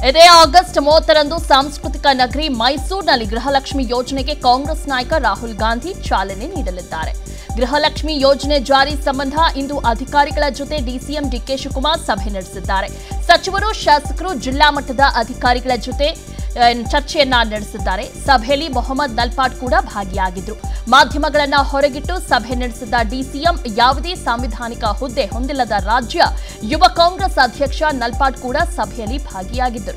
ಇದೇ ಆಗಸ್ಟ್ ಮೂವತ್ತರಂದು ಸಾಂಸ್ಕೃತಿಕ ನಗರಿ ಮೈಸೂರಿನಲ್ಲಿ ಗೃಹಲಕ್ಷ್ಮಿ ಯೋಜನೆಗೆ ಕಾಂಗ್ರೆಸ್ ನಾಯಕ ರಾಹುಲ್ ಗಾಂಧಿ ಚಾಲನೆ ನೀಡಲಿದ್ದಾರೆ ಗೃಹಲಕ್ಷ್ಮಿ ಯೋಜನೆ ಜಾರಿ ಸಂಬಂಧ ಇಂದು ಅಧಿಕಾರಿಗಳ ಜೊತೆ ಡಿಸಿಎಂ ಡಿಕೆ ಶಿವಕುಮಾರ್ ಸಭೆ ನಡೆಸಿದ್ದಾರೆ ಸಚಿವರು ಶಾಸಕರು ಜಿಲ್ಲಾ ಮಟ್ಟದ ಅಧಿಕಾರಿಗಳ ಜೊತೆ ಆ, ಚರ್ಚೆಯನ್ನ ನಡೆಸಿದ್ದಾರೆ ಸಭೆಯಲ್ಲಿ ಮೊಹಮ್ಮದ್ ನಲ್ಪಾಟ್ ಕೂಡ ಭಾಗಿಯಾಗಿದ್ರು ಮಾಧ್ಯಮಗಳನ್ನ ಹೊರಗಿಟ್ಟು ಸಭೆ ನಡೆಸಿದ ಡಿಸಿಎಂ ಯಾವುದೇ ಸಾಂವಿಧಾನಿಕ ಹುದ್ದೆ ಹೊಂದಿಲ್ಲದ ರಾಜ್ಯ ಯುವ ಕಾಂಗ್ರೆಸ್ ಅಧ್ಯಕ್ಷ ನಲ್ಪಾಟ್ ಕೂಡ ಸಭೆಯಲ್ಲಿ ಭಾಗಿಯಾಗಿದ್ದರು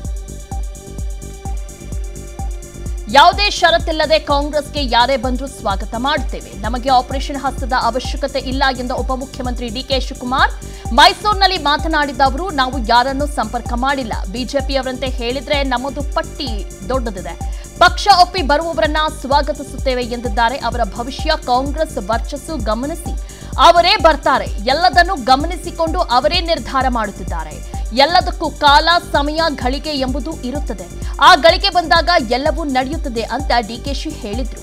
ಯಾವುದೇ ಷರತ್ತಿಲ್ಲದೆ ಕಾಂಗ್ರೆಸ್ಗೆ ಯಾರೇ ಬಂದರೂ ಸ್ವಾಗತ ಮಾಡುತ್ತೇವೆ ನಮಗೆ ಆಪರೇಷನ್ ಹಸ್ತದ ಅವಶ್ಯಕತೆ ಇಲ್ಲ ಎಂದ ಉಪಮುಖ್ಯಮಂತ್ರಿ ಡಿಕೆ ಶಿವಕುಮಾರ್ ಮೈಸೂರಿನಲ್ಲಿ ಮಾತನಾಡಿದ ಅವರು ನಾವು ಯಾರನ್ನೂ ಸಂಪರ್ಕ ಮಾಡಿಲ್ಲ ಬಿಜೆಪಿಯವರಂತೆ ಹೇಳಿದ್ರೆ ನಮ್ಮದು ಪಟ್ಟಿ ದೊಡ್ಡದಿದೆ ಪಕ್ಷ ಒಪ್ಪಿ ಬರುವವರನ್ನ ಸ್ವಾಗತಿಸುತ್ತೇವೆ ಎಂದಿದ್ದಾರೆ ಅವರ ಭವಿಷ್ಯ ಕಾಂಗ್ರೆಸ್ ವರ್ಚಸ್ಸು ಗಮನಿಸಿ ಅವರೇ ಬರ್ತಾರೆ ಎಲ್ಲದನ್ನು ಗಮನಿಸಿಕೊಂಡು ಅವರೇ ನಿರ್ಧಾರ ಮಾಡುತ್ತಿದ್ದಾರೆ ಎಲ್ಲದಕ್ಕೂ ಕಾಲ ಸಮಯ ಗಳಿಗೆ ಎಂಬುದು ಇರುತ್ತದೆ ಆ ಗಳಿಗೆ ಬಂದಾಗ ಎಲ್ಲವೂ ನಡೆಯುತ್ತದೆ ಅಂತ ಡಿಕೆಶಿ ಹೇಳಿದ್ರು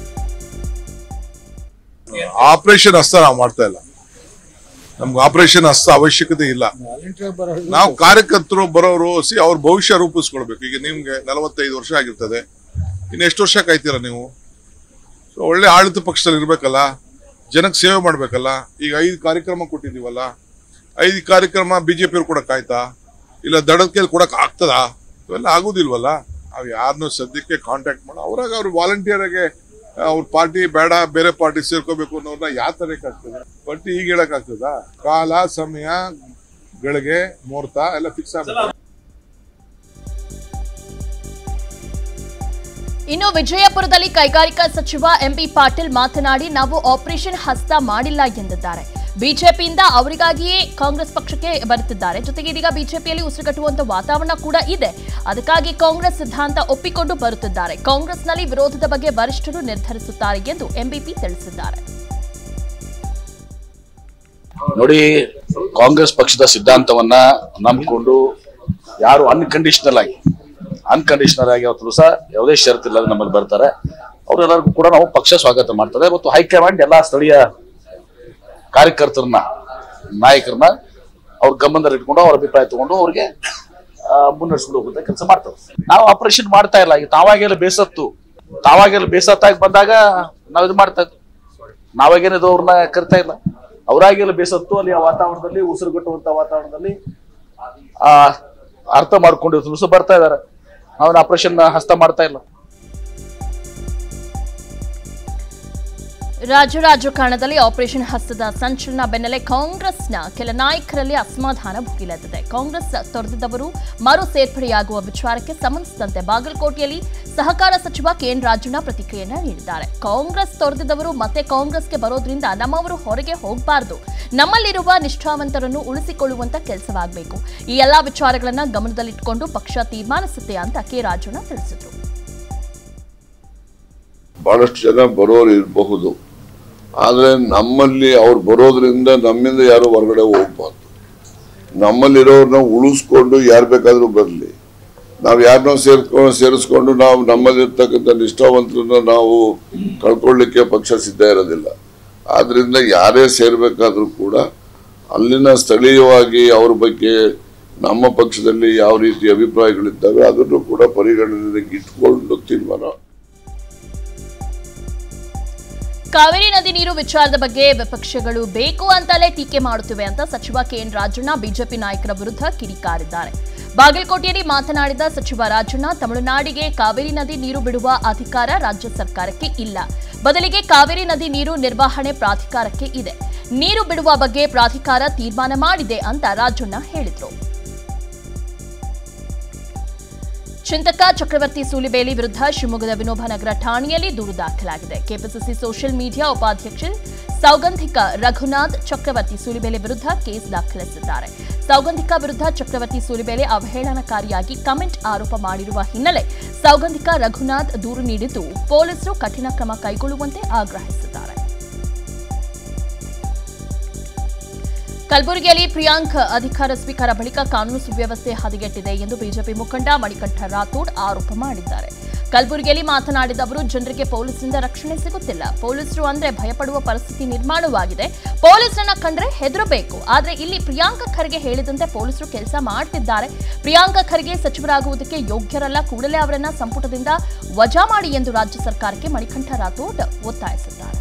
ಆಪರೇಷನ್ ಹಸ್ತ ನಾವು ಮಾಡ್ತಾ ಇಲ್ಲ ನಮ್ಗೆ ಆಪರೇಷನ್ ಹಸ್ತ ಅವಶ್ಯಕತೆ ಇಲ್ಲ ನಾವು ಕಾರ್ಯಕರ್ತರು ಬರೋರು ಸಿ ಅವ್ರ ಭವಿಷ್ಯ ರೂಪಿಸ್ಕೊಳ್ಬೇಕು ಈಗ ನಿಮ್ಗೆ ನಲವತ್ತೈದು ವರ್ಷ ಆಗಿರ್ತದೆ ಇನ್ನು ಎಷ್ಟು ವರ್ಷ ಕಾಯ್ತೀರ ನೀವು ಸೊ ಒಳ್ಳೆ ಆಡಳಿತ ಪಕ್ಷದಲ್ಲಿ ಇರ್ಬೇಕಲ್ಲ ಜನಕ್ಕೆ ಸೇವೆ ಮಾಡ್ಬೇಕಲ್ಲ ಈಗ ಐದು ಕಾರ್ಯಕ್ರಮ ಕೊಟ್ಟಿದೀವಲ್ಲ ಐದು ಕಾರ್ಯಕ್ರಮ ಬಿಜೆಪಿ ಅವ್ರು ಕೊಡಕ್ ಆಯ್ತಾ ಇಲ್ಲ ದಡದ ಕೈಲಿ ಕೊಡಕ್ ಆಗ್ತದಾ ಇವೆಲ್ಲ ಆಗುದಿಲ್ವಲ್ಲ ನಾವು ಯಾರನ್ನೂ ಸದ್ಯಕ್ಕೆ ಕಾಂಟ್ಯಾಕ್ಟ್ ಮಾಡೋ ಅವ್ರಾಗ ಅವ್ರು ವಾಲಂಟಿಯರ್ ಆಗಿ ಅವ್ರ ಪಾರ್ಟಿ ಬೇಡ ಬೇರೆ ಪಾರ್ಟಿ ಸೇರ್ಕೋಬೇಕು ಅನ್ನೋರ್ನ ಯಾವ ತರಕ್ಕೆ ಆಗ್ತದೆ ಪಟ್ಟಿ ಈಗ ಹೇಳಕ್ ಆಗ್ತದ ಕಾಲ ಸಮಯ ಗಳಿಗೆ ಮುಹೂರ್ತ ಎಲ್ಲ ಫಿಕ್ಸ್ ಆಗ್ಬೇಕು ಇನ್ನು ವಿಜಯಪುರದಲ್ಲಿ ಕೈಗಾರಿಕಾ ಸಚಿವ ಎಂಬಿ ಪಾಟೀಲ್ ಮಾತನಾಡಿ ನಾವು ಆಪರೇಷನ್ ಹಸ್ತ ಮಾಡಿಲ್ಲ ಎಂದಿದ್ದಾರೆ ಬಿಜೆಪಿಯಿಂದ ಅವರಿಗಾಗಿಯೇ ಕಾಂಗ್ರೆಸ್ ಪಕ್ಷಕ್ಕೆ ಬರುತ್ತಿದ್ದಾರೆ ಜೊತೆಗೆ ಇದೀಗ ಬಿಜೆಪಿಯಲ್ಲಿ ಉಸಿರುಗಟ್ಟುವಂತ ವಾತಾವರಣ ಕೂಡ ಇದೆ ಅದಕ್ಕಾಗಿ ಕಾಂಗ್ರೆಸ್ ಸಿದ್ಧಾಂತ ಒಪ್ಪಿಕೊಂಡು ಬರುತ್ತಿದ್ದಾರೆ ಕಾಂಗ್ರೆಸ್ನಲ್ಲಿ ವಿರೋಧದ ಬಗ್ಗೆ ವರಿಷ್ಠರು ನಿರ್ಧರಿಸುತ್ತಾರೆ ಎಂದು ಎಂಬಿಪಿ ತಿಳಿಸಿದ್ದಾರೆ ನೋಡಿ ಕಾಂಗ್ರೆಸ್ ಪಕ್ಷದ ಸಿದ್ಧಾಂತವನ್ನ ನಂಬಿಕೊಂಡು ಯಾರು ಅನ್ಕಂಡೀಷನಲ್ ಆಗಿ ಅನ್ಕಂಡೀಷನಲ್ ಆಗಿ ಅವತ್ತು ಸಹ ಯಾವುದೇ ಷರತ್ತಿಲ್ಲದೆ ನಮ್ಮಲ್ಲಿ ಬರ್ತಾರೆ ಅವರೆಲ್ಲರಿಗೂ ಕೂಡ ನಾವು ಪಕ್ಷ ಸ್ವಾಗತ ಮಾಡ್ತದೆ ಮತ್ತು ಹೈಕಮಾಂಡ್ ಎಲ್ಲಾ ಸ್ಥಳೀಯ ಕಾರ್ಯಕರ್ತರನ್ನ ನಾಯಕರನ್ನ ಅವ್ರ ಗಮನದಲ್ಲಿ ಇಟ್ಕೊಂಡು ಅವ್ರ ಅಭಿಪ್ರಾಯ ತಗೊಂಡು ಅವ್ರಿಗೆ ಆ, ಮುನ್ನಡೆಸ್ಕೊಂಡು ಹೋಗುವಂತ ಕೆಲಸ ಮಾಡ್ತಾರೆ ನಾವು ಆಪರೇಷನ್ ಮಾಡ್ತಾ ಇಲ್ಲ ಈಗ ತಾವಾಗೆಲ್ಲ ಬೇಸತ್ತು ತಾವಾಗೆಲ್ಲ ಬೇಸತ್ತಾಗಿ ಬಂದಾಗ ನಾವು ಇದು ಮಾಡ್ತಾ ಇದ್ವಿ ನಾವಾಗೇನಿದು ಅವ್ರನ್ನ ಕರಿತಾ ಇಲ್ಲ ಅವರಾಗೆಲ್ಲ ಬೇಸತ್ತು ಅಲ್ಲಿ ಆ ವಾತಾವರಣದಲ್ಲಿ ಉಸಿರುಗಟ್ಟುವಂತ ವಾತಾವರಣದಲ್ಲಿ ಆ ಅರ್ಥ ಮಾಡ್ಕೊಂಡಿರ್ತಾರೆ ಸೊ ಬರ್ತಾ ಇದಾರೆ ನಾವೇನು ಆಪರೇಷನ್ ಹಸ್ತ ಮಾಡ್ತಾ ಇಲ್ಲ ರಾಜ್ಯ ರಾಜಕಾರಣದಲ್ಲಿ ಆಪರೇಷನ್ ಹಸ್ತದ ಸಂಚಲನ ಬೆನ್ನಲ್ಲೇ ಕಾಂಗ್ರೆಸ್ನ ಕೆಲ ನಾಯಕರಲ್ಲಿ ಅಸಮಾಧಾನ ಭುಗಿಲೆದ್ದಿದೆ ಕಾಂಗ್ರೆಸ್ ತೊರೆದಿದ್ದವರು ಮರು ಸೇರ್ಪಡೆಯಾಗುವ ವಿಚಾರಕ್ಕೆ ಸಂಬಂಧಿಸಿದಂತೆ ಬಾಗಲಕೋಟೆಯಲ್ಲಿ ಸಹಕಾರ ಸಚಿವ ಕೆಎನ್ ರಾಜಣ್ಣ ಪ್ರತಿಕ್ರಿಯೆಯನ್ನ ನೀಡಿದ್ದಾರೆ ಕಾಂಗ್ರೆಸ್ ತೊರೆದಿದ್ದವರು ಮತ್ತೆ ಕಾಂಗ್ರೆಸ್ಗೆ ಬರೋದ್ರಿಂದ ನಮ್ಮವರು ಹೊರಗೆ ಹೋಗಬಾರದು ನಮ್ಮಲ್ಲಿರುವ ನಿಷ್ಠಾವಂತರನ್ನು ಉಳಿಸಿಕೊಳ್ಳುವಂತ ಕೆಲಸವಾಗಬೇಕು ಈ ಎಲ್ಲಾ ವಿಚಾರಗಳನ್ನ ಗಮನದಲ್ಲಿಟ್ಟುಕೊಂಡು ಪಕ್ಷ ತೀರ್ಮಾನಿಸುತ್ತೆ ಅಂತ ಕೆ ರಾಜಣ್ಣ ತಿಳಿಸಿದರು ಬಹಳಷ್ಟು ಜನ ಬರೋರು ಇರಬಹುದು ಆದ್ರೆ ನಮ್ಮಲ್ಲಿ ಅವ್ರು ಬರೋದ್ರಿಂದ ನಮ್ಮಿಂದ ಯಾರು ಹೊರಗಡೆ ಹೋಗ್ಬಾರ್ದು ನಮ್ಮಲ್ಲಿರೋರ್ನ ಉಳಿಸ್ಕೊಂಡು ಯಾರು ಬೇಕಾದ್ರೂ ಬರಲಿ ನಾವು ಯಾರನ್ನೋ ಸೇರ್ಕೊಂಡು ಸೇರಿಸ್ಕೊಂಡು ನಾವು ನಮ್ಮಲ್ಲಿರ್ತಕ್ಕಂಥ ನಿಷ್ಠಾವಂತರನ್ನ ನಾವು ಕಳ್ಕೊಳ್ಳಿಕ್ಕೆ ಪಕ್ಷ ಸಿದ್ಧ ಇರೋದಿಲ್ಲ ಆದ್ರಿಂದ ಯಾರೇ ಸೇರ್ಬೇಕಾದ್ರೂ ಕೂಡ ಅಲ್ಲಿನ ಸ್ಥಳೀಯವಾಗಿ ಅವ್ರ ಬಗ್ಗೆ ನಮ್ಮ ಪಕ್ಷದಲ್ಲಿ ಯಾವ ರೀತಿ ಅಭಿಪ್ರಾಯಗಳಿದ್ದಾವೆ ಅದನ್ನು ಕೂಡ ಪರಿಗಣನೆಗೆ ಇಟ್ಕೊಂಡು ತೀರ್ಮಾನ ಕಾವೇರಿ ನದಿ ನೀರು ವಿಚಾರದ ಬಗ್ಗೆ ವಿಪಕ್ಷಗಳು ಬೇಕು ಅಂತಲೇ ಟೀಕೆ ಮಾಡುತ್ತಿವೆ ಅಂತ ಸಚಿವ ಕೆಎನ್ ರಾಜಣ್ಣ ಬಿಜೆಪಿ ನಾಯಕರ ವಿರುದ್ಧ ಕಿಡಿಕಾರಿದ್ದಾರೆ ಬಾಗಲಕೋಟೆಯಲ್ಲಿ ಮಾತನಾಡಿದ ಸಚಿವ ರಾಜಣ್ಣ ತಮಿಳುನಾಡಿಗೆ ಕಾವೇರಿ ನದಿ ನೀರು ಬಿಡುವ ಅಧಿಕಾರ ರಾಜ್ಯ ಸರ್ಕಾರಕ್ಕೆ ಇಲ್ಲ ಬದಲಿಗೆ ಕಾವೇರಿ ನದಿ ನೀರು ನಿರ್ವಹಣೆ ಪ್ರಾಧಿಕಾರಕ್ಕೆ ಇದೆ ನೀರು ಬಿಡುವ ಬಗ್ಗೆ ಪ್ರಾಧಿಕಾರ ತೀರ್ಮಾನ ಮಾಡಿದೆ ಅಂತ ರಾಜಣ್ಣ ಹೇಳಿದರು ಚಿಂತಕ ಚಕ್ರವರ್ತಿ ಸೂಲಿಬೇಲಿ ವಿರುದ್ಧ ಶಿವಮೊಗ್ಗದ ವಿನೋಬ ನಗರ ಠಾಣೆಯಲ್ಲಿ ದೂರು ದಾಖಲಾಗಿದೆ ಕೆಪಿಸಿಸಿ ಸೋಷಿಯಲ್ ಮೀಡಿಯಾ ಉಪಾಧ್ಯಕ್ಷ ಸೌಗಂಧಿಕ ರಘುನಾಥ್ ಚಕ್ರವರ್ತಿ ಸೂಲಿಬೇಲೆ ವಿರುದ್ಧ ಕೇಸ್ ದಾಖಲಿಸಿದ್ದಾರೆ ಸೌಗಂಧಿಕ ವಿರುದ್ಧ ಚಕ್ರವರ್ತಿ ಸೂಲಿಬೇಲೆ ಅವಹೇಳನಕಾರಿಯಾಗಿ ಕಮೆಂಟ್ ಆರೋಪ ಮಾಡಿರುವ ಹಿನ್ನೆಲೆ ಸೌಗಂಧಿಕ ರಘುನಾಥ್ ದೂರು ನೀಡಿದ್ದು ಪೊಲೀಸರು ಕಠಿಣ ಕ್ರಮ ಕೈಗೊಳ್ಳುವಂತೆ ಆಗ್ರಹಿಸಿದ್ದಾರೆ ಕಲಬುರಗಿಯಲ್ಲಿ ಪ್ರಿಯಾಂಕ್ ಅಧಿಕಾರ ಸ್ವೀಕಾರ ಬಳಿಕ ಕಾನೂನು ಸುವ್ಯವಸ್ಥೆ ಹದಗೆಟ್ಟಿದೆ ಎಂದು ಬಿಜೆಪಿ ಮುಖಂಡ ಮಣಿಕಂಠ ರಾಥೋಡ್ ಆರೋಪ ಮಾಡಿದ್ದಾರೆ ಕಲಬುರಗಿಯಲ್ಲಿ ಮಾತನಾಡಿದ ಅವರು ಜನರಿಗೆ ಪೊಲೀಸರಿಂದ ರಕ್ಷಣೆ ಸಿಗುತ್ತಿಲ್ಲ ಪೊಲೀಸರು ಅಂದ್ರೆ ಭಯಪಡುವ ಪರಿಸ್ಥಿತಿ ನಿರ್ಮಾಣವಾಗಿದೆ ಪೊಲೀಸರನ್ನ ಕಂಡ್ರೆ ಹೆದರಬೇಕು ಆದ್ರೆ ಇಲ್ಲಿ ಪ್ರಿಯಾಂಕ ಖರ್ಗೆ ಹೇಳಿದಂತೆ ಪೊಲೀಸರು ಕೆಲಸ ಮಾಡ್ತಿದ್ದಾರೆ ಪ್ರಿಯಾಂಕ ಖರ್ಗೆ ಸಚಿವರಾಗುವುದಕ್ಕೆ ಯೋಗ್ಯರಲ್ಲ ಕೂಡಲೇ ಅವರನ್ನ ಸಂಪುಟದಿಂದ ವಜಾ ಮಾಡಿ ಎಂದು ರಾಜ್ಯ ಸರ್ಕಾರಕ್ಕೆ ಮಣಿಕಂಠ ರಾಥೋಡ್ ಒತ್ತಾಯಿಸಿದ್ದಾರೆ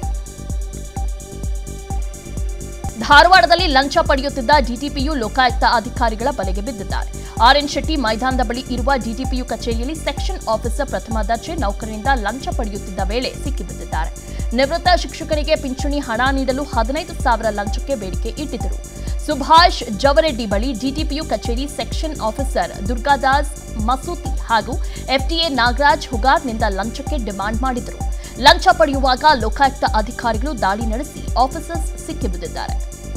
ಧಾರವಾಡದಲ್ಲಿ ಲಂಚ ಪಡೆಯುತ್ತಿದ್ದ ಡಿಟಿಪಿಯು ಲೋಕಾಯುಕ್ತ ಅಧಿಕಾರಿಗಳ ಬಲೆಗೆ ಬಿದ್ದಿದ್ದಾರೆ ಆರ್ಎನ್ ಶೆಟ್ಟಿ ಮೈದಾನದ ಬಳಿ ಇರುವ ಡಿಟಿಪಿಯು ಕಚೇರಿಯಲ್ಲಿ ಸೆಕ್ಷನ್ ಆಫೀಸರ್ ಪ್ರಥಮ ದರ್ಜೆ ನೌಕರರಿಂದ ಲಂಚ ಪಡೆಯುತ್ತಿದ್ದ ವೇಳೆ ಸಿಕ್ಕಿಬಿದ್ದಿದ್ದಾರೆ ನಿವೃತ್ತ ಶಿಕ್ಷಕರಿಗೆ ಪಿಂಚಣಿ ಹಣ ನೀಡಲು ಹದಿನೈದು ಸಾವಿರ ಲಂಚಕ್ಕೆ ಬೇಡಿಕೆ ಇಟ್ಟಿದ್ದರು ಸುಭಾಷ್ ಜವರೆಡ್ಡಿ ಬಳಿ ಡಿಟಿಪಿಯು ಕಚೇರಿ ಸೆಕ್ಷನ್ ಆಫೀಸರ್ ದುರ್ಗಾದಾಸ್ ಮಸೂತಿ ಹಾಗೂ ಎಫ್ಟಿಎ ನಾಗರಾಜ್ ಹುಗಾರ್ನಿಂದ ಲಂಚಕ್ಕೆ ಡಿಮಾಂಡ್ ಮಾಡಿದರು ಲಂಚ ಪಡೆಯುವಾಗ ಲೋಕಾಯುಕ್ತ ಅಧಿಕಾರಿಗಳು ದಾಳಿ ನಡೆಸಿ ಆಫೀಸರ್ಸ್ ಸಿಕ್ಕಿಬಿದ್ದಿದ್ದಾರೆ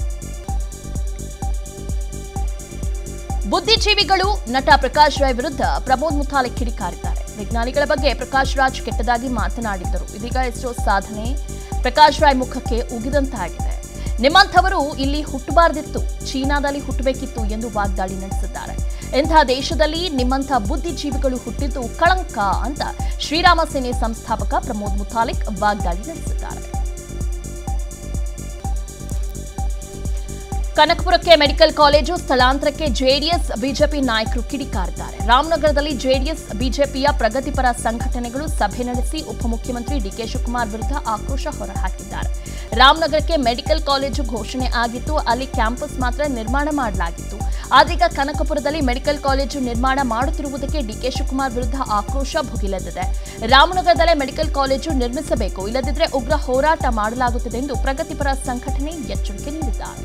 ಬುದ್ಧಿಜೀವಿಗಳು ನಟ ಪ್ರಕಾಶ್ ರೈ ವಿರುದ್ಧ ಪ್ರಮೋದ್ ಮುತಾಲಿಕ್ ಕಿಡಿಕಾರಿದ್ದಾರೆ ವಿಜ್ಞಾನಿಗಳ ಬಗ್ಗೆ ಪ್ರಕಾಶ್ ರಾಜ್ ಕೆಟ್ಟದಾಗಿ ಮಾತನಾಡಿದ್ದರು ಇದೀಗ ಇಸ್ರೋ ಸಾಧನೆ ಪ್ರಕಾಶ್ ರಾಯ್ ಮುಖಕ್ಕೆ ಉಗಿದಂತಾಗಿದೆ ನಿಮ್ಮಂಥವರು ಇಲ್ಲಿ ಹುಟ್ಟಬಾರ್ದಿತ್ತು ಚೀನಾದಲ್ಲಿ ಹುಟ್ಟಬೇಕಿತ್ತು ಎಂದು ವಾಗ್ದಾಳಿ ನಡೆಸಿದ್ದಾರೆ ಇಂಥ ದೇಶದಲ್ಲಿ ನಿಮ್ಮಂಥ ಬುದ್ಧಿಜೀವಿಗಳು ಹುಟ್ಟಿದ್ದು ಕಳಂಕ ಅಂತ ಶ್ರೀರಾಮ ಸೇನೆ ಸಂಸ್ಥಾಪಕ ಪ್ರಮೋದ್ ಮುತಾಲಿಕ್ ವಾಗ್ದಾಳಿ ನಡೆಸಿದ್ದಾರೆ ಕನಕಪುರಕ್ಕೆ ಮೆಡಿಕಲ್ ಕಾಲೇಜು ಸ್ಥಳಾಂತರಕ್ಕೆ ಜೆಡಿಎಸ್ ಬಿಜೆಪಿ ನಾಯಕರು ಕಿಡಿಕಾರಿದ್ದಾರೆ ರಾಮನಗರದಲ್ಲಿ ಜೆಡಿಎಸ್ ಬಿಜೆಪಿಯ ಪ್ರಗತಿಪರ ಸಂಘಟನೆಗಳು ಸಭೆ ನಡೆಸಿ ಉಪಮುಖ್ಯಮಂತ್ರಿ ಡಿಕೆ ಶಿವಕುಮಾರ್ ವಿರುದ್ಧ ಆಕ್ರೋಶ ಹೊರಹಾಕಿದ್ದಾರೆ ರಾಮನಗರಕ್ಕೆ ಮೆಡಿಕಲ್ ಕಾಲೇಜು ಘೋಷಣೆ ಆಗಿತ್ತು ಅಲ್ಲಿ ಕ್ಯಾಂಪಸ್ ಮಾತ್ರ ನಿರ್ಮಾಣ ಮಾಡಲಾಗಿತ್ತು ಆದೀಗ ಕನಕಪುರದಲ್ಲಿ ಮೆಡಿಕಲ್ ಕಾಲೇಜು ನಿರ್ಮಾಣ ಮಾಡುತ್ತಿರುವುದಕ್ಕೆ ಡಿಕೆ ಶಿವಕುಮಾರ್ ವಿರುದ್ಧ ಆಕ್ರೋಶ ಭುಗಿಲೆದ್ದಿದೆ ರಾಮನಗರದಲ್ಲೇ ಮೆಡಿಕಲ್ ಕಾಲೇಜು ನಿರ್ಮಿಸಬೇಕು ಇಲ್ಲದಿದ್ದರೆ ಉಗ್ರ ಹೋರಾಟ ಮಾಡಲಾಗುತ್ತದೆ ಎಂದು ಪ್ರಗತಿಪರ ಸಂಘಟನೆ ಎಚ್ಚರಿಕೆ ನೀಡಿದ್ದಾರೆ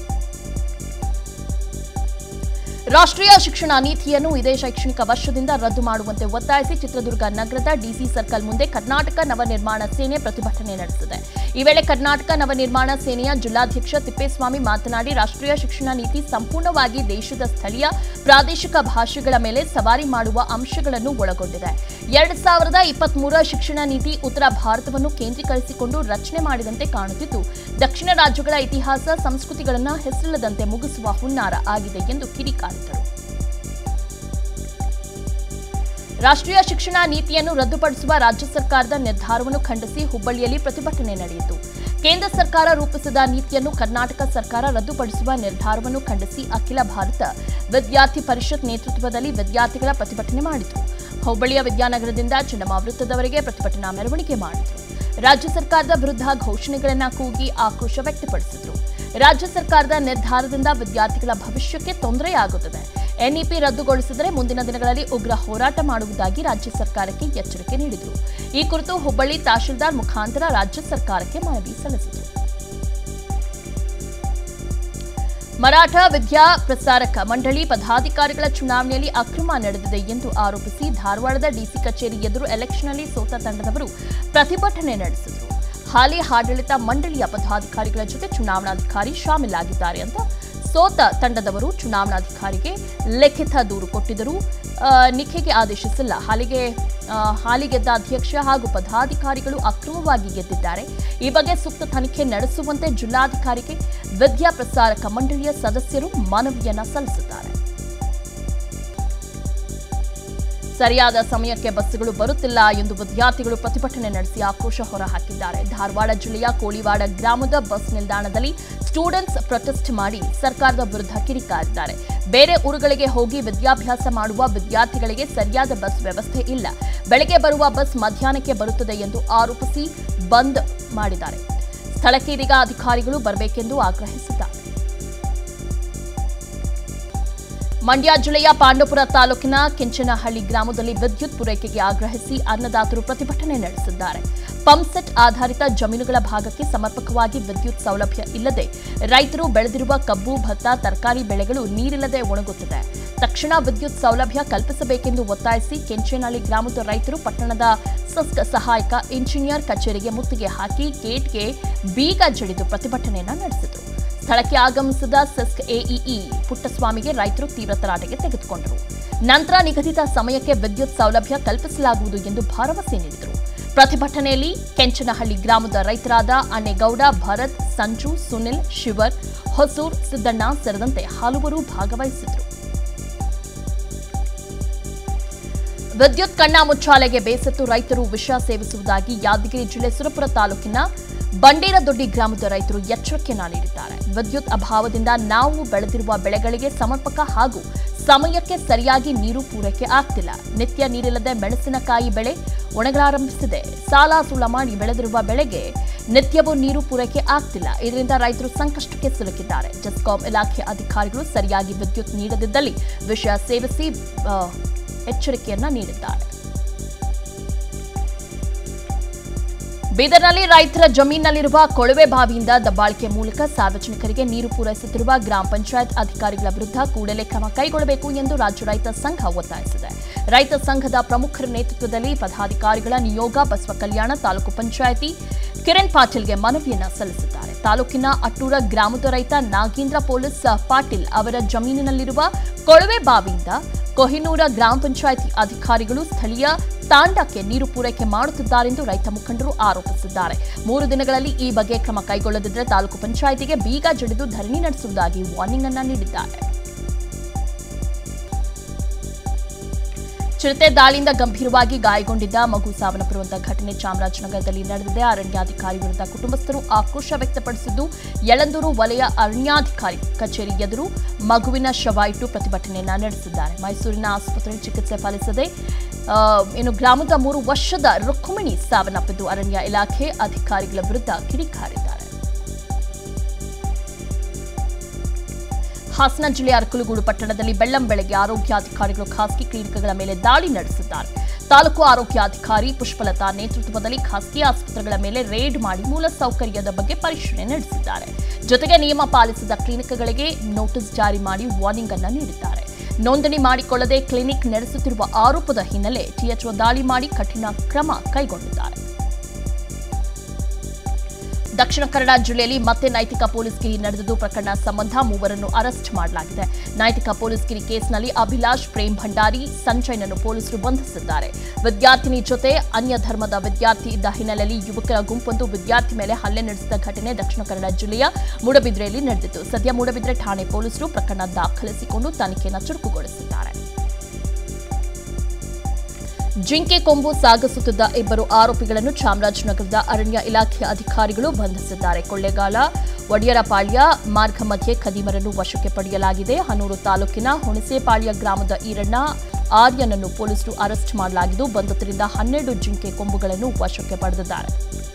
ರಾಷ್ಟ್ರೀಯ ಶಿಕ್ಷಣ ನೀತಿಯನ್ನು ಇದೇ ಶೈಕ್ಷಣಿಕ ವರ್ಷದಿಂದ ರದ್ದು ಮಾಡುವಂತೆ ಒತ್ತಾಯಿಸಿ ಚಿತ್ರದುರ್ಗ ನಗರದ ಡಿಸಿ ಸರ್ಕಲ್ ಮುಂದೆ ಕರ್ನಾಟಕ ನವನಿರ್ಮಾಣ ಸೇನೆ ಪ್ರತಿಭಟನೆ ನಡೆಸಿದೆ ಈ ವೇಳೆ ಕರ್ನಾಟಕ ನವನಿರ್ಮಾಣ ಸೇನೆಯ ಜಿಲ್ಲಾಧ್ಯಕ್ಷ ತಿಪ್ಪೇಸ್ವಾಮಿ ಮಾತನಾಡಿ ರಾಷ್ಟ್ರೀಯ ಶಿಕ್ಷಣ ನೀತಿ ಸಂಪೂರ್ಣವಾಗಿ ದೇಶದ ಸ್ಥಳೀಯ ಪ್ರಾದೇಶಿಕ ಭಾಷೆಗಳ ಮೇಲೆ ಸವಾರಿ ಮಾಡುವ ಅಂಶಗಳನ್ನು ಒಳಗೊಂಡಿದೆ ಎರಡ್ ಸಾವಿರದ ಇಪ್ಪತ್ಮೂರರ ಶಿಕ್ಷಣ ನೀತಿ ಉತ್ತರ ಭಾರತವನ್ನು ಕೇಂದ್ರೀಕರಿಸಿಕೊಂಡು ರಚನೆ ಮಾಡಿದಂತೆ ಕಾಣುತ್ತಿದ್ದು ದಕ್ಷಿಣ ರಾಜ್ಯಗಳ ಇತಿಹಾಸ ಸಂಸ್ಕೃತಿಗಳನ್ನು ಹೆಸರಿಲ್ಲದಂತೆ ಮುಗಿಸುವ ಹುನ್ನಾರ ಆಗಿದೆ ಎಂದು ಕಿಡಿಕಾರಿದರು ರಾಷ್ಟ್ರೀಯ ಶಿಕ್ಷಣ ನೀತಿಯನ್ನು ರದ್ದುಪಡಿಸುವ ರಾಜ್ಯ ಸರ್ಕಾರದ ನಿರ್ಧಾರವನ್ನು ಖಂಡಿಸಿ ಹುಬ್ಬಳ್ಳಿಯಲ್ಲಿ ಪ್ರತಿಭಟನೆ ನಡೆಯಿತು ಕೇಂದ್ರ ಸರ್ಕಾರ ರೂಪಿಸಿದ ನೀತಿಯನ್ನು ಕರ್ನಾಟಕ ಸರ್ಕಾರ ರದ್ದುಪಡಿಸುವ ನಿರ್ಧಾರವನ್ನು ಖಂಡಿಸಿ ಅಖಿಲ ಭಾರತ ವಿದ್ಯಾರ್ಥಿ ಪರಿಷತ್ ನೇತೃತ್ವದಲ್ಲಿ ವಿದ್ಯಾರ್ಥಿಗಳ ಪ್ರತಿಭಟನೆ ಮಾಡಿತು ಹುಬ್ಬಳ್ಳಿಯ ವಿದ್ಯಾನಗರದಿಂದ ಚೆನ್ನಮ್ಮ ವೃತ್ತದವರೆಗೆ ಪ್ರತಿಭಟನಾ ಮೆರವಣಿಗೆ ಮಾಡಿದರು ರಾಜ್ಯ ಸರ್ಕಾರದ ವಿರುದ್ಧ ಘೋಷಣೆಗಳನ್ನ ಕೂಗಿ ಆಕ್ರೋಶ ವ್ಯಕ್ತಪಡಿಸಿದರು ರಾಜ್ಯ ಸರ್ಕಾರದ ನಿರ್ಧಾರದಿಂದ ವಿದ್ಯಾರ್ಥಿಗಳ ಭವಿಷ್ಯಕ್ಕೆ ತೊಂದರೆಯಾಗುತ್ತದೆ ಎನ್ಇಪಿ ರದ್ದುಗೊಳಿಸಿದರೆ ಮುಂದಿನ ದಿನಗಳಲ್ಲಿ ಉಗ್ರ ಹೋರಾಟ ಮಾಡುವುದಾಗಿ ರಾಜ್ಯ ಸರ್ಕಾರಕ್ಕೆ ಎಚ್ಚರಿಕೆ ನೀಡಿದರು ಈ ಕುರಿತು ಹುಬ್ಬಳ್ಳಿ ತಹಶೀಲ್ದಾರ್ ಮುಖಾಂತರ ರಾಜ್ಯ ಸರ್ಕಾರಕ್ಕೆ ಮನವಿ ಸಲ್ಲಿಸಿದರು ಮರಾಠ ವಿದ್ಯಾ ಪ್ರಸಾರಕ ಮಂಡಳಿ ಪದಾಧಿಕಾರಿಗಳ ಚುನಾವಣೆಯಲ್ಲಿ ಅಕ್ರಮ ನಡೆದಿದೆ ಎಂದು ಆರೋಪಿಸಿ ಧಾರವಾಡದ ಡಿಸಿ ಕಚೇರಿ ಎದುರು ಎಲೆಕ್ಷನ್ನಲ್ಲಿ ಸೋತ ತಂಡದವರು ಪ್ರತಿಭಟನೆ ನಡೆಸಿದರು ಹಾಲಿ ಆಡಳಿತ ಮಂಡಳಿಯ ಪದಾಧಿಕಾರಿಗಳ ಜೊತೆ ಚುನಾವಣಾಧಿಕಾರಿ ಶಾಮೀಲಾಗಿದ್ದಾರೆ ಅಂತ ಸೋತ ತಂಡದವರು ಚುನಾವಣಾಧಿಕಾರಿಗೆ ಲಿಖಿತ ದೂರು ಕೊಟ್ಟಿದ್ದರು ಆ, ನಿಖೆಗೆ ಆದೇಶಿಸಿಲ್ಲ ಹಾಲಿಗೆ ಆ, ಹಾಲಿ ಗೆದ್ದ ಅಧ್ಯಕ್ಷ ಹಾಗೂ ಪದಾಧಿಕಾರಿಗಳು ಅಕ್ರಮವಾಗಿ ಗೆದ್ದಿದ್ದಾರೆ ಈ ಬಗ್ಗೆ ಸೂಕ್ತ ತನಿಖೆ ನಡೆಸುವಂತೆ ಜಿಲ್ಲಾಧಿಕಾರಿಗೆ ವಿದ್ಯಾ ಪ್ರಸಾರಕ ಮಂಡಳಿಯ ಸದಸ್ಯರು ಮನವಿಯನ್ನ ಸಲ್ಲಿಸಿದ್ದಾರೆ ಸರಿಯಾದ ಸಮಯಕ್ಕೆ ಬಸ್ಸುಗಳು ಬರುತ್ತಿಲ್ಲ ಎಂದು ವಿದ್ಯಾರ್ಥಿಗಳು ಪ್ರತಿಭಟನೆ ನಡೆಸಿ ಆಕ್ರೋಶ ಹೊರಹಾಕಿದ್ದಾರೆ ಧಾರವಾಡ ಜಿಲ್ಲೆಯ ಕೋಳಿವಾಡ ಗ್ರಾಮದ ಬಸ್ ನಿಲ್ದಾಣದಲ್ಲಿ ಸ್ಟೂಡೆಂಟ್ಸ್ ಪ್ರೊಟೆಸ್ಟ್ ಮಾಡಿ ಸರ್ಕಾರದ ವಿರುದ್ಧ ಕಿಡಿಕಾರಿದ್ದಾರೆ ಬೇರೆ ಊರುಗಳಿಗೆ ಹೋಗಿ ವಿದ್ಯಾಭ್ಯಾಸ ಮಾಡುವ ವಿದ್ಯಾರ್ಥಿಗಳಿಗೆ ಸರಿಯಾದ ಬಸ್ ವ್ಯವಸ್ಥೆ ಇಲ್ಲ ಬೆಳಗ್ಗೆ ಬರುವ ಬಸ್ ಮಧ್ಯಾಹ್ನಕ್ಕೆ ಬರುತ್ತದೆ ಎಂದು ಆರೋಪಿಸಿ ಬಂದ್ ಮಾಡಿದ್ದಾರೆ ಸ್ಥಳಕ್ಕೆ ಇದೀಗ ಅಧಿಕಾರಿಗಳು ಬರಬೇಕೆಂದು ಆಗ್ರಹಿಸಿದ್ದಾರೆ ಮಂಡ್ಯ ಜಿಲ್ಲೆಯ ಪಾಂಡವಪುರ ತಾಲೂಕಿನ ಕೆಂಚನಹಳ್ಳಿ ಗ್ರಾಮದಲ್ಲಿ ವಿದ್ಯುತ್ ಪೂರೈಕೆಗೆ ಆಗ್ರಹಿಸಿ ಅನ್ನದಾತರು ಪ್ರತಿಭಟನೆ ನಡೆಸಿದ್ದಾರೆ ಪಂಪ್ಸೆಟ್ ಆಧಾರಿತ ಜಮೀನುಗಳ ಭಾಗಕ್ಕೆ ಸಮರ್ಪಕವಾಗಿ ವಿದ್ಯುತ್ ಸೌಲಭ್ಯ ಇಲ್ಲದೆ ರೈತರು ಬೆಳೆದಿರುವ ಕಬ್ಬು ಭತ್ತ ತರಕಾರಿ ಬೆಳೆಗಳು ನೀರಿಲ್ಲದೆ ಒಣಗುತ್ತಿದೆ ತಕ್ಷಣ ವಿದ್ಯುತ್ ಸೌಲಭ್ಯ ಕಲ್ಪಿಸಬೇಕೆಂದು ಒತ್ತಾಯಿಸಿ ಕೆಂಚನಹಳ್ಳಿ ಗ್ರಾಮದ ರೈತರು ಪಟ್ಟಣದ ಸಸ್ಕ್ ಸಹಾಯಕ ಇಂಜಿನಿಯರ್ ಕಚೇರಿಗೆ ಮುತ್ತಿಗೆ ಹಾಕಿ ಗೇಟ್ಗೆ ಬೀಗ ಜಡಿದು ಪ್ರತಿಭಟನೆಯನ್ನ ನಡೆಸಿದರು ಸ್ಥಳಕ್ಕೆ ಆಗಮಿಸಿದ ಸೆಸ್ಕ್ ಎಇಇ ಪುಟ್ಟಸ್ವಾಮಿಗೆ ರೈತರು ತೀವ್ರ ತರಾಟೆಗೆ ತೆಗೆದುಕೊಂಡರು ನಂತರ ನಿಗದಿತ ಸಮಯಕ್ಕೆ ವಿದ್ಯುತ್ ಸೌಲಭ್ಯ ಕಲ್ಪಿಸಲಾಗುವುದು ಎಂದು ಭರವಸೆ ನೀಡಿದರು ಪ್ರತಿಭಟನೆಯಲ್ಲಿ ಕೆಂಚನಹಳ್ಳಿ ಗ್ರಾಮದ ರೈತರಾದ ಅನ್ನೇಗೌಡ ಭರತ್ ಸಂಜು ಸುನಿಲ್ ಶಿವರ್ ಹೊಸೂರ್ ಸಿದ್ದಣ್ಣ ಸೇರಿದಂತೆ ಹಲವರು ಭಾಗವಹಿಸಿದರು ವಿದ್ಯುತ್ ಕಣ್ಣ ಮುಚ್ಚಾಲೆಗೆ ಬೇಸತ್ತು ರೈತರು ವಿಷ ಸೇವಿಸುವುದಾಗಿ ಯಾದಗಿರಿ ಜಿಲ್ಲೆ ಸುರಪುರ ತಾಲೂಕಿನ ಬಂಡೇರದೊಡ್ಡಿ ಗ್ರಾಮದ ರೈತರು ಎಚ್ಚರಿಕೆಯನ್ನ ನೀಡಿದ್ದಾರೆ ವಿದ್ಯುತ್ ಅಭಾವದಿಂದ ನಾವು ಬೆಳೆದಿರುವ ಬೆಳೆಗಳಿಗೆ ಸಮರ್ಪಕ ಹಾಗೂ ಸಮಯಕ್ಕೆ ಸರಿಯಾಗಿ ನೀರು ಪೂರೈಕೆ ಆಗ್ತಿಲ್ಲ ನಿತ್ಯ ನೀರಿಲ್ಲದೆ ಮೆಣಸಿನಕಾಯಿ ಬೆಳೆ ಒಣಗಲಾರಂಭಿಸಿದೆ ಸಾಲ ಸೂಲ ಮಾಡಿ ಬೆಳೆದಿರುವ ಬೆಳೆಗೆ ನಿತ್ಯವೂ ನೀರು ಪೂರೈಕೆ ಆಗ್ತಿಲ್ಲ ಇದರಿಂದ ರೈತರು ಸಂಕಷ್ಟಕ್ಕೆ ಸಿಲುಕಿದ್ದಾರೆ ಜೆಸ್ಕಾಂ ಇಲಾಖೆ ಅಧಿಕಾರಿಗಳು ಸರಿಯಾಗಿ ವಿದ್ಯುತ್ ನೀಡದಿದ್ದಲ್ಲಿ ವಿಷಯ ಸೇವಿಸಿ ಆ, ಎಚ್ಚರಿಕೆಯನ್ನ ನೀಡಿದ್ದಾರೆ ಬೀದರ್ನಲ್ಲಿ ರೈತರ ಜಮೀನಿನಲ್ಲಿರುವ ಕೊಳವೆ ಬಾವಿಯಿಂದ ದಬ್ಬಾಳಿಕೆ ಮೂಲಕ ಸಾರ್ವಜನಿಕರಿಗೆ ನೀರು ಪೂರೈಸುತ್ತಿರುವ ಗ್ರಾಮ ಪಂಚಾಯತ್ ಅಧಿಕಾರಿಗಳ ವಿರುದ್ಧ ಕೂಡಲೇ ಕ್ರಮ ಕೈಗೊಳ್ಳಬೇಕು ಎಂದು ರಾಜ್ಯ ರೈತ ಸಂಘ ಒತ್ತಾಯಿಸಿದೆ ರೈತ ಸಂಘದ ಪ್ರಮುಖರ ನೇತೃತ್ವದಲ್ಲಿ ಪದಾಧಿಕಾರಿಗಳ ನಿಯೋಗ ಬಸವ ಕಲ್ಯಾಣ ತಾಲೂಕು ಪಂಚಾಯಿತಿ ಕಿರಣ್ ಪಾಟೀಲ್ಗೆ ಮನವಿಯನ್ನ ಸಲ್ಲಿಸಿದ್ದಾರೆ ತಾಲೂಕಿನ ಅಟ್ಟೂರ ಗ್ರಾಮದ ರೈತ ನಾಗೇಂದ್ರ ಪೊಲೀಸ್ ಪಾಟೀಲ್ ಅವರ ಜಮೀನಿನಲ್ಲಿರುವ ಕೊಳವೆ ಬಾವಿಯಿಂದ ಕೊಹಿನೂರ ಗ್ರಾಮ ಪಂಚಾಯಿತಿ ಅಧಿಕಾರಿಗಳು ಸ್ಥಳೀಯ ತಾಂಡಕ್ಕೆ ನೀರು ಪೂರೈಕೆ ಮಾಡುತ್ತಿದ್ದಾರೆಂದು ರೈತ ಮುಖಂಡರು ಆರೋಪಿಸಿದ್ದಾರೆ ಮೂರು ದಿನಗಳಲ್ಲಿ ಈ ಬಗ್ಗೆ ಕ್ರಮ ಕೈಗೊಳ್ಳದಿದ್ದರೆ ತಾಲೂಕು ಪಂಚಾಯಿತಿಗೆ ಬೀಗ ಜಡಿದು ಧರಣಿ ನಡೆಸುವುದಾಗಿ ವಾರ್ನಿಂಗ್ ಅನ್ನ ನೀಡಿದ್ದಾರೆ ಚಿರತೆ ದಾಳಿಯಿಂದ ಗಂಭೀರವಾಗಿ ಗಾಯಗೊಂಡಿದ್ದ ಮಗು ಸಾವನ್ನಪ್ಪಿರುವಂತಹ ಘಟನೆ ಚಾಮರಾಜನಗರದಲ್ಲಿ ನಡೆದಿದೆ ಅರಣ್ಯಾಧಿಕಾರಿ ವಿರುದ್ಧ ಕುಟುಂಬಸ್ಥರು ಆಕ್ರೋಶ ವ್ಯಕ್ತಪಡಿಸಿದ್ದು ಯಳಂದೂರು ವಲಯ ಅರಣ್ಯಾಧಿಕಾರಿ ಕಚೇರಿ ಎದುರು ಮಗುವಿನ ಶವ ಇಟ್ಟು ಪ್ರತಿಭಟನೆಯನ್ನ ನಡೆಸಿದ್ದಾರೆ ಮೈಸೂರಿನ ಆಸ್ಪತ್ರೆಯಲ್ಲಿ ಚಿಕಿತ್ಸೆ ಫಲಿಸದೆ ಆ, ಇನ್ನು ಗ್ರಾಮದ ಮೂರು ವರ್ಷದ ರುಕ್ಮಿಣಿ ಸಾವನ್ನಪ್ಪಿದ್ದು ಅರಣ್ಯ ಇಲಾಖೆ ಅಧಿಕಾರಿಗಳ ವಿರುದ್ಧ ಕಿಡಿಕಾರಿದ್ದಾರೆ ಹಾಸನ ಜಿಲ್ಲೆಯ ಅರಕಲಗೂಡು ಪಟ್ಟಣದಲ್ಲಿ ಬೆಳ್ಳಂ ಬೆಳಗ್ಗೆ ಆರೋಗ್ಯಾಧಿಕಾರಿಗಳು ಖಾಸಗಿ ಕ್ಲಿನಿಕ್ಗಳ ಮೇಲೆ ದಾಳಿ ನಡೆಸಿದ್ದಾರೆ ತಾಲೂಕು ಆರೋಗ್ಯಾಧಿಕಾರಿ ಪುಷ್ಪಲತಾ ನೇತೃತ್ವದಲ್ಲಿ ಖಾಸಗಿ ಆಸ್ಪತ್ರೆಗಳ ಮೇಲೆ ರೇಡ್ ಮಾಡಿ ಮೂಲ ಸೌಕರ್ಯದ ಬಗ್ಗೆ ಪರಿಶೀಲನೆ ನಡೆಸಿದ್ದಾರೆ ಜೊತೆಗೆ ನಿಯಮ ಪಾಲಿಸದ ಕ್ಲಿನಿಕ್ಗಳಿಗೆ ನೋಟಿಸ್ ಜಾರಿ ಮಾಡಿ ವಾರ್ನಿಂಗ್ ಅನ್ನ ನೀಡಿದ್ದಾರೆ ನೋಂದಣಿ ಮಾಡಿಕೊಳ್ಳದೆ ಕ್ಲಿನಿಕ್ ನಡೆಸುತ್ತಿರುವ ಆರೋಪದ ಹಿನ್ನೆಲೆ ಟಿಎಚ್ಒ ದಾಳಿ ಮಾಡಿ ಕಠಿಣ ಕ್ರಮ ಕೈಗೊಂಡಿದ್ದಾರೆ ದಕ್ಷಿಣ ಕನ್ನಡ ಜಿಲ್ಲೆಯಲ್ಲಿ ಮತ್ತೆ ನೈತಿಕ ಪೊಲೀಸ್ಗಿರಿ ನಡೆದಿದ್ದು ಪ್ರಕರಣ ಸಂಬಂಧ ಮೂವರನ್ನು ಅರೆಸ್ಟ್ ಮಾಡಲಾಗಿದೆ ನೈತಿಕ ಪೊಲೀಸ್ಗಿರಿ ಕೇಸ್ನಲ್ಲಿ ಅಭಿಲಾಷ್ ಪ್ರೇಮ್ ಭಂಡಾರಿ ಸಂಜಯ್ನನ್ನು ಪೊಲೀಸರು ಬಂಧಿಸಿದ್ದಾರೆ ವಿದ್ಯಾರ್ಥಿನಿ ಜೊತೆ ಅನ್ಯ ಧರ್ಮದ ವಿದ್ಯಾರ್ಥಿ ಇದ್ದ ಹಿನ್ನೆಲೆಯಲ್ಲಿ ಯುವಕರ ಗುಂಪೊಂದು ವಿದ್ಯಾರ್ಥಿ ಮೇಲೆ ಹಲ್ಲೆ ನಡೆಸಿದ ಘಟನೆ ದಕ್ಷಿಣ ಕನ್ನಡ ಜಿಲ್ಲೆಯ ಮೂಡಬಿದ್ರೆಯಲ್ಲಿ ನಡೆದಿತ್ತು ಸದ್ಯ ಮೂಡಬಿದ್ರೆ ಠಾಣೆ ಪೊಲೀಸರು ಪ್ರಕರಣ ದಾಖಲಿಸಿಕೊಂಡು ತನಿಖೆಯನ್ನು ಚುರುಕುಗೊಳಿಸಿದ್ದಾರೆ ಜಿಂಕೆ ಕೊಂಬು ಸಾಗಿಸುತ್ತಿದ್ದ ಇಬ್ಬರು ಆರೋಪಿಗಳನ್ನು ಚಾಮರಾಜನಗರದ ಅರಣ್ಯ ಇಲಾಖೆ ಅಧಿಕಾರಿಗಳು ಬಂಧಿಸಿದ್ದಾರೆ ಕೊಳ್ಳೇಗಾಲ ಒಡಿಯರಪಾಳ್ಯ ಮಾರ್ಗ ಮಧ್ಯೆ ಖದೀಮರನ್ನು ವಶಕ್ಕೆ ಪಡೆಯಲಾಗಿದೆ ಹನೂರು ತಾಲೂಕಿನ ಹುಣಸೇಪಾಳ್ಯ ಗ್ರಾಮದ ಈರಣ್ಣ ಆರ್ಯನನ್ನು ಪೊಲೀಸರು ಅರೆಸ್ಟ್ ಮಾಡಲಾಗಿದ್ದು ಬಂಧಿತರಿಂದ ಹನ್ನೆರಡು ಜಿಂಕೆ ಕೊಂಬುಗಳನ್ನು ವಶಕ್ಕೆ ಪಡೆದಿದ್ದಾರೆ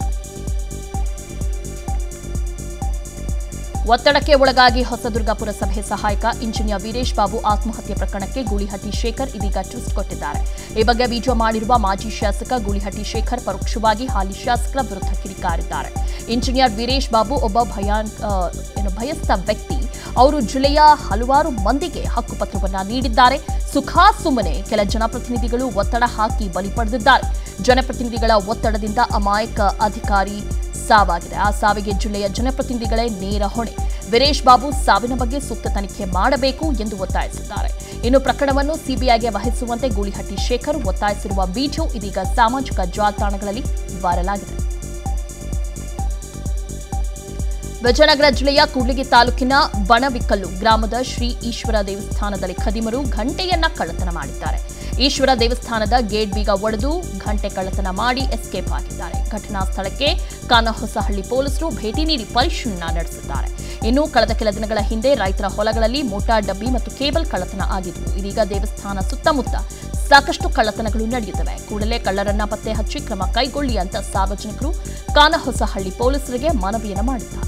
ಒತ್ತಡಕ್ಕೆ ಒಳಗಾಗಿ ಹೊಸದುರ್ಗ ಪುರಸಭೆ ಸಹಾಯಕ ಇಂಜಿನಿಯರ್ ವೀರೇಶ್ ಬಾಬು ಆತ್ಮಹತ್ಯೆ ಪ್ರಕರಣಕ್ಕೆ ಗೂಳಿಹಟ್ಟಿ ಶೇಖರ್ ಇದೀಗ ಟ್ವಿಸ್ಟ್ ಕೊಟ್ಟಿದ್ದಾರೆ ಈ ಬಗ್ಗೆ ವಿಡಿಯೋ ಮಾಡಿರುವ ಮಾಜಿ ಶಾಸಕ ಗೂಳಿಹಟ್ಟಿ ಶೇಖರ್ ಪರೋಕ್ಷವಾಗಿ ಹಾಲಿ ಶಾಸಕರ ವಿರುದ್ಧ ಕಿಡಿಕಾರಿದ್ದಾರೆ ಇಂಜಿನಿಯರ್ ವೀರೇಶ್ ಬಾಬು ಒಬ್ಬ ಭಯಾನ್ ಆ, ಏನು ಭಯಸ್ಥ ವ್ಯಕ್ತಿ ಅವರು ಜಿಲ್ಲೆಯ ಹಲವಾರು ಮಂದಿಗೆ ಹಕ್ಕುಪತ್ರವನ್ನ ನೀಡಿದ್ದಾರೆ ಸುಖಾ ಸುಮ್ಮನೆ ಕೆಲ ಜನಪ್ರತಿನಿಧಿಗಳು ಒತ್ತಡ ಹಾಕಿ ಬಲಿ ಪಡೆದಿದ್ದಾರೆ ಜನಪ್ರತಿನಿಧಿಗಳ ಒತ್ತಡದಿಂದ ಅಮಾಯಕ ಅಧಿಕಾರಿ ಸಾವಾಗಿದೆ ಆ ಸಾವಿಗೆ ಜಿಲ್ಲೆಯ ಜನಪ್ರತಿನಿಧಿಗಳೇ ನೇರ ಹೊಣೆ ವೀರೇಶ್ ಬಾಬು ಸಾವಿನ ಬಗ್ಗೆ ಸೂಕ್ತ ತನಿಖೆ ಮಾಡಬೇಕು ಎಂದು ಒತ್ತಾಯಿಸಿದ್ದಾರೆ ಇನ್ನು ಪ್ರಕರಣವನ್ನು ಸಿಬಿಐಗೆ ವಹಿಸುವಂತೆ ಗೂಳಿಹಟ್ಟಿ ಶೇಖರ್ ಒತ್ತಾಯಿಸಿರುವ ವಿಡಿಯೋ ಇದೀಗ ಸಾಮಾಜಿಕ ಜಾಲತಾಣಗಳಲ್ಲಿ ವೈರಲ್ ಆಗಿದೆ ವಿಜಯನಗರ ಜಿಲ್ಲೆಯ ಕೂಡ್ಲಿಗಿ ತಾಲೂಕಿನ ಬಣವಿಕ್ಕಲ್ಲು ಗ್ರಾಮದ ಶ್ರೀ ಈಶ್ವರ ದೇವಸ್ಥಾನದಲ್ಲಿ ಖದೀಮರು ಘಂಟೆಯನ್ನ ಕಳ್ಳತನ ಮಾಡಿದ್ದಾರೆ ಈಶ್ವರ ದೇವಸ್ಥಾನದ ಗೇಟ್ ಬೀಗ ಒಡೆದು ಘಂಟೆ ಕಳ್ಳತನ ಮಾಡಿ ಎಸ್ಕೇಪ್ ಆಗಿದ್ದಾರೆ ಘಟನಾ ಸ್ಥಳಕ್ಕೆ ಕಾನಹೊಸಹಳ್ಳಿ ಪೊಲೀಸರು ಭೇಟಿ ನೀಡಿ ಪರಿಶೀಲನೆ ನಡೆಸಿದ್ದಾರೆ ಇನ್ನು ಕಳೆದ ಕೆಲ ದಿನಗಳ ಹಿಂದೆ ರೈತರ ಹೊಲಗಳಲ್ಲಿ ಮೋಟಾರ್ ಡಬ್ಬಿ ಮತ್ತು ಕೇಬಲ್ ಕಳ್ಳತನ ಆಗಿದ್ವು ಇದೀಗ ದೇವಸ್ಥಾನ ಸುತ್ತಮುತ್ತ ಸಾಕಷ್ಟು ಕಳ್ಳತನಗಳು ನಡೆಯುತ್ತವೆ ಕೂಡಲೇ ಕಳ್ಳರನ್ನ ಪತ್ತೆ ಹಚ್ಚಿ ಕ್ರಮ ಕೈಗೊಳ್ಳಿ ಅಂತ ಸಾರ್ವಜನಿಕರು ಕಾನಹೊಸಹಳ್ಳಿ ಪೊಲೀಸರಿಗೆ ಮನವಿಯನ್ನು ಮಾಡಿದ್ದಾರೆ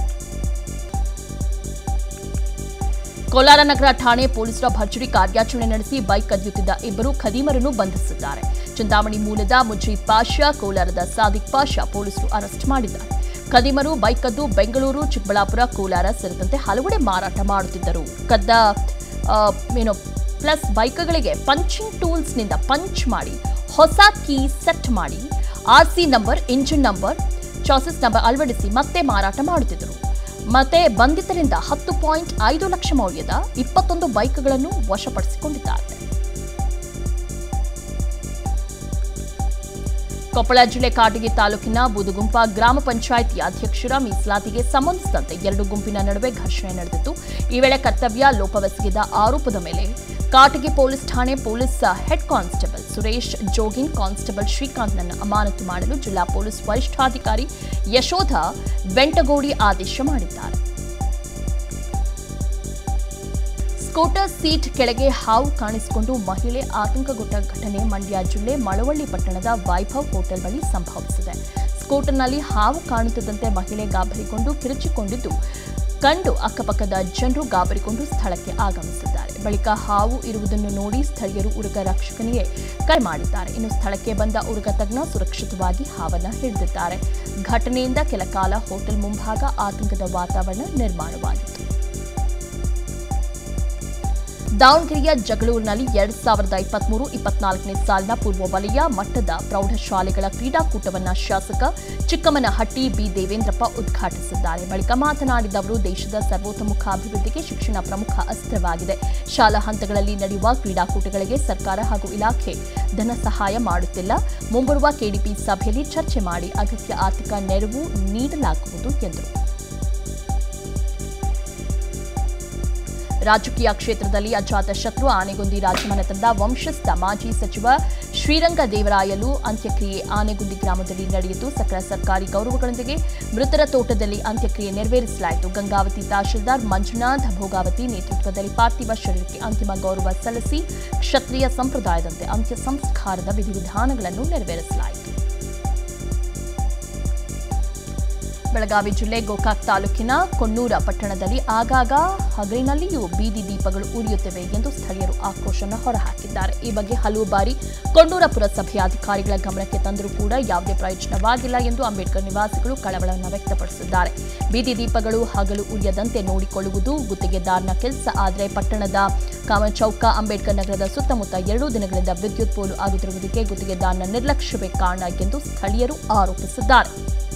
ಕೋಲಾರ ನಗರ ಠಾಣೆ ಪೊಲೀಸರ ಭರ್ಜರಿ ಕಾರ್ಯಾಚರಣೆ ನಡೆಸಿ ಬೈಕ್ ಕದಿಯುತ್ತಿದ್ದ ಇಬ್ಬರು ಖದೀಮರನ್ನು ಬಂಧಿಸಿದ್ದಾರೆ ಚಿಂತಾಮಣಿ ಮೂಲದ ಮುಜೀಬ್ ಪಾಷಾ ಕೋಲಾರದ ಸಾದಿಕ್ ಪಾಷಾ ಪೊಲೀಸರು ಅರೆಸ್ಟ್ ಮಾಡಿದ್ದಾರೆ ಖದೀಮರು ಬೈಕ್ ಕದ್ದು ಬೆಂಗಳೂರು ಚಿಕ್ಕಬಳ್ಳಾಪುರ ಕೋಲಾರ ಸೇರಿದಂತೆ ಹಲವೆಡೆ ಮಾರಾಟ ಮಾಡುತ್ತಿದ್ದರು ಕದ್ದ ಆ, ಏನು ಪ್ಲಸ್ ಬೈಕ್ಗಳಿಗೆ ಪಂಚಿಂಗ್ ಟೂಲ್ಸ್ನಿಂದ ಪಂಚ್ ಮಾಡಿ ಹೊಸ ಕೀ ಸೆಟ್ ಮಾಡಿ RC number engine number chassis number ಅಳವಡಿಸಿ ಮತ್ತೆ ಮಾರಾಟ ಮಾಡುತ್ತಿದ್ದರು ಮತ್ತೆ ಬಂಧಿತರಿಂದ ಹತ್ತು ಪಾಯಿಂಟ್ ಐದು ಲಕ್ಷ ಮೌಲ್ಯದ ಇಪ್ಪತ್ತೊಂದು ಬೈಕ್ಗಳನ್ನು ವಶಪಡಿಸಿಕೊಂಡಿದ್ದಾರೆ ಕೊಪ್ಪಳ ಜಿಲ್ಲೆ ಕಾಟಗಿ ತಾಲೂಕಿನ ಬೂದುಗುಂಪ ಗ್ರಾಮ ಪಂಚಾಯಿತಿ ಅಧ್ಯಕ್ಷರ ಮೀಸಲಾತಿಗೆ ಸಂಬಂಧಿಸಿದಂತೆ ಎರಡು ಗುಂಪಿನ ನಡುವೆ ಘರ್ಷಣೆ ನಡೆದಿತ್ತು ಈ ವೇಳೆ ಕರ್ತವ್ಯ ಲೋಪವೆಸಗಿದ ಆರೋಪದ ಮೇಲೆ ಕಾಟಗಿ ಪೊಲೀಸ್ ಠಾಣೆ police head constable Suresh Jogin constable ಶ್ರೀಕಾಂತ್ನನ್ನು ಅಮಾನತು ಮಾಡಲು ಜಿಲ್ಲಾ ಪೊಲೀಸ್ ವರಿಷ್ಠಾಧಿಕಾರಿ ಯಶೋಧ ವೆಂಟಗೋಡಿ ಆದೇಶ ಮಾಡಿದ್ದಾರೆ ಸ್ಕೂಟರ್ ಸೀಟ್ ಕೆಳಗೆ ಹಾವು ಕಾಣಿಸಿಕೊಂಡು ಮಹಿಳೆ ಆತಂಕಗೊಂಡ ಘಟನೆ ಮಂಡ್ಯ ಜಿಲ್ಲೆ ಮಳವಳ್ಳಿ ಪಟ್ಟಣದ ವೈಭವ್ ಹೋಟೆಲ್ ಬಳಿ ಸಂಭವಿಸಿದೆ ಸ್ಕೂಟರ್ನಲ್ಲಿ ಹಾವು ಕಾಣುತ್ತಿದ್ದಂತೆ ಮಹಿಳೆ ಗಾಬರಿಗೊಂಡು ಕಿರುಚಿಕೊಂಡಿದ್ದು ಕಂಡು ಅಕ್ಕಪಕ್ಕದ ಜನರು ಗಾಬರಿಗೊಂಡು ಸ್ಥಳಕ್ಕೆ ಆಗಮಿಸಿದ್ದಾರೆ ಬಳಿಕ ಹಾವು ಇರುವುದನ್ನು ನೋಡಿ ಸ್ಥಳೀಯರು ಉರುಗ ರಕ್ಷಕನಿಗೆ ಕರೆ ಮಾಡಿದ್ದಾರೆ ಇನ್ನು ಸ್ಥಳಕ್ಕೆ ಬಂದ ಉರುಗ ತಜ್ಞ ಸುರಕ್ಷಿತವಾಗಿ ಹಾವನ್ನ ಹಿಡಿದಿದ್ದಾರೆ ಘಟನೆಯಿಂದ ಕೆಲ ಕಾಲ ಹೋಟೆಲ್ ಮುಂಭಾಗ ಆತಂಕದ ವಾತಾವರಣ ನಿರ್ಮಾಣವಾಗಿತ್ತು ದಾವಣಗೆರೆಯ ಜಗಳೂರಿನಲ್ಲಿ ಎರಡ್ ಸಾವಿರದ ಇಪ್ಪತ್ಮೂರು ಇಪ್ಪತ್ನಾಲ್ಕನೇ ಸಾಲಿನ ಪೂರ್ವ ವಲಯ ಮಟ್ಟದ ಪ್ರೌಢಶಾಲೆಗಳ ಕ್ರೀಡಾಕೂಟವನ್ನು ಶಾಸಕ ಚಿಕ್ಕಮ್ಮನಹಟ್ಟಿ ಬಿ ದೇವೇಂದ್ರಪ್ಪ ಉದ್ಘಾಟಿಸಿದ್ದಾರೆ ಬಳಿಕ ಮಾತನಾಡಿದ ಅವರು ದೇಶದ ಸರ್ವತೋಮುಖ ಅಭಿವೃದ್ಧಿಗೆ ಶಿಕ್ಷಣ ಪ್ರಮುಖ ಅಸ್ತ್ರವಾಗಿದೆ ಶಾಲಾ ಹಂತಗಳಲ್ಲಿ ನಡೆಯುವ ಕ್ರೀಡಾಕೂಟಗಳಿಗೆ ಸರ್ಕಾರ ಹಾಗೂ ಇಲಾಖೆ ಧನ ಸಹಾಯ ಮಾಡುತ್ತಿಲ್ಲ ಮುಂಬರುವ ಕೆಡಿಪಿ ಸಭೆಯಲ್ಲಿ ಚರ್ಚೆ ಮಾಡಿ ಅಗತ್ಯ ಆರ್ಥಿಕ ನೆರವು ನೀಡಲಾಗುವುದು ಎಂದರು ರಾಜಕೀಯ ಕ್ಷೇತ್ರದಲ್ಲಿ ಅಜಾತ ಶತ್ರು ಆನೆಗುಂದಿ ರಾಜಮನೆತನದ ವಂಶಸ್ಥ ಮಾಜಿ ಸಚಿವ ಶ್ರೀರಂಗ ದೇವರಾಯಲು ಅಂತ್ಯಕ್ರಿಯೆ ಆನೆಗುಂದಿ ಗ್ರಾಮದಲ್ಲಿ ನಡೆಯಿತು ಸಕಲ ಸರ್ಕಾರಿ ಗೌರವಗಳೊಂದಿಗೆ ಮೃತರ ತೋಟದಲ್ಲಿ ಅಂತ್ಯಕ್ರಿಯೆ ನೆರವೇರಿಸಲಾಯಿತು ಗಂಗಾವತಿ ತಹಶೀಲ್ದಾರ್ ಮಂಜುನಾಥ್ ಭೋಗಾವತಿ ನೇತೃತ್ವದಲ್ಲಿ ಪಾರ್ಥಿವ ಶರೀರಕ್ಕೆ ಅಂತಿಮ ಗೌರವ ಸಲ್ಲಿಸಿ ಕ್ಷತ್ರಿಯ ಸಂಪ್ರದಾಯದಂತೆ ಅಂತ್ಯ ಸಂಸ್ಕಾರದ ವಿಧಿವಿಧಾನಗಳನ್ನು ನೆರವೇರಿಸಲಾಯಿತು ಬೆಳಗಾವಿ ಜಿಲ್ಲೆ ಗೋಕಾಕ್ ತಾಲೂಕಿನ ಕೊಣ್ಣೂರ ಪಟ್ಟಣದಲ್ಲಿ ಆಗಾಗ ಹಗಲಿನಲ್ಲಿಯೂ ಬೀದಿ ದೀಪಗಳು ಉರಿಯುತ್ತಿವೆ ಎಂದು ಸ್ಥಳೀಯರು ಆಕ್ರೋಶವನ್ನು ಹೊರಹಾಕಿದ್ದಾರೆ ಈ ಬಗ್ಗೆ ಹಲವು ಬಾರಿ ಕೊಣ್ಣೂರ ಪುರಸಭೆಯ ಅಧಿಕಾರಿಗಳ ಗಮನಕ್ಕೆ ತಂದರೂ ಕೂಡ ಯಾವುದೇ ಪ್ರಯೋಜನವಾಗಿಲ್ಲ ಎಂದು ಅಂಬೇಡ್ಕರ್ ನಿವಾಸಿಗಳು ಕಳವಳವನ್ನು ವ್ಯಕ್ತಪಡಿಸಿದ್ದಾರೆ ಬೀದಿ ದೀಪಗಳು ಹಗಲು ಉರಿಯದಂತೆ ನೋಡಿಕೊಳ್ಳುವುದು ಗುತ್ತಿಗೆದಾರನ ಕೆಲಸ ಆದರೆ ಪಟ್ಟಣದ ಕಾಮಚೌಕ ಅಂಬೇಡ್ಕರ್ ನಗರದ ಸುತ್ತಮುತ್ತ ಎರಡೂ ದಿನಗಳಿಂದ ವಿದ್ಯುತ್ ಪೋಲು ಆಗುತ್ತಿರುವುದಕ್ಕೆ ಗುತ್ತಿಗೆದಾರನ ನಿರ್ಲಕ್ಷ್ಯವೇ ಕಾರಣ ಎಂದು ಸ್ಥಳೀಯರು ಆರೋಪಿಸಿದ್ದಾರೆ